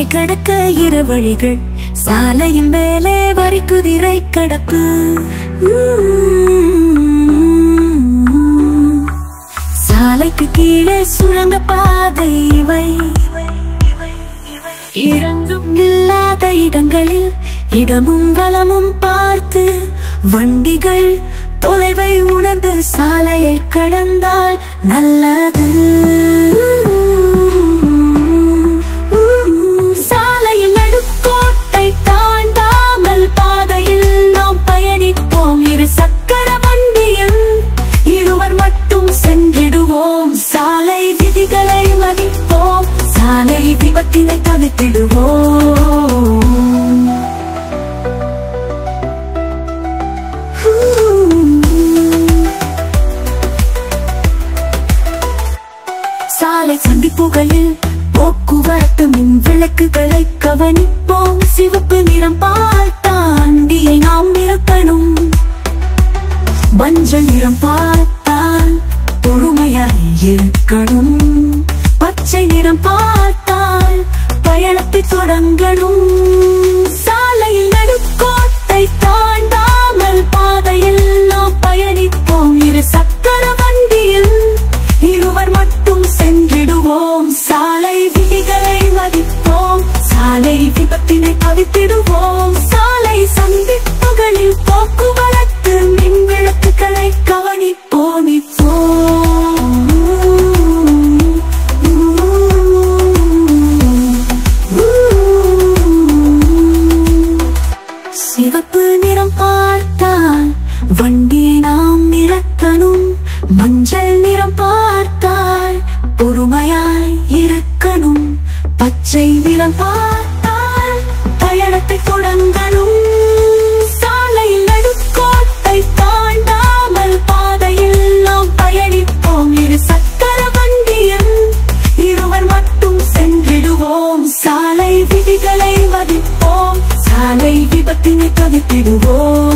சாலையை கடக்க இரு வழிகள் சாலையின் மேலே வரி குதிரை கடப்பு சாலைக்கு கீழே சுரங்க பாதை இவை இறங்கும் இல்லாத இடங்களில் இடமும் வளமும் பார்த்து வண்டிகள் தொலைவை உணர்ந்து சாலையை கடந்தால் நல்லது சாலையில் நடுக்கோட்டை தாண்டாமல் பாதையில் நாம் பயணிப்போம் இரு சக்கர வண்டியில் இருவர் மட்டும் சென்றிடுவோம் சாலை விதிகளை மதிப்போம் சாலை விபத்தினை தவிர்த்திடுவோம் சாலை சந்திப்புகளில் போக்குவரத்து மின் விளக்குகளை கவனிப்போம் சிவப்பு நிறம் பால் தாண்டியை நாம் நிறுத்தணும் மஞ்சள் நிறம் பார்த்தால் பொறுமையாய் இருக்கணும் பச்சை நிறம் பார்த்தால் பயணத்தை தொடங்கணும் சாலையில் நடுக்கோட்டை தாண்டாமல் பாதையில் நாம் பயணிப்போம் இரு சக்கர வண்டியில் இருவர் மட்டும் சென்றிடுவோம் சாலை விதிகளை மதிப்போம் சாலை விபத்தினை தவிர்த்திடுவோம் சாலை சந்திப்புகளில் போக்குவரத்து மின் விளக்குகளை கவனிப்போம் சிவப்பு நிறம் பார்த்தால் வண்டியை நாம் நிறக்கணும் மஞ்சள் நிறம் பார்த்தால் பொறுமையாய் இருக்கணும் பச்சை நிறம் பார்த்தால் பயணத்தை தொடங்கணும் சாலையில் நடுக்கோட்டை தாண்டாமல் பாதையில் நாம் பயணிப்போம் இரு சக்கர வண்டியில் இருவர் மட்டும் சென்றிடுவோம் சாலை விதிகளை மதிப்போம் சாலை விபத்தினை தவிர்த்திடுவோம்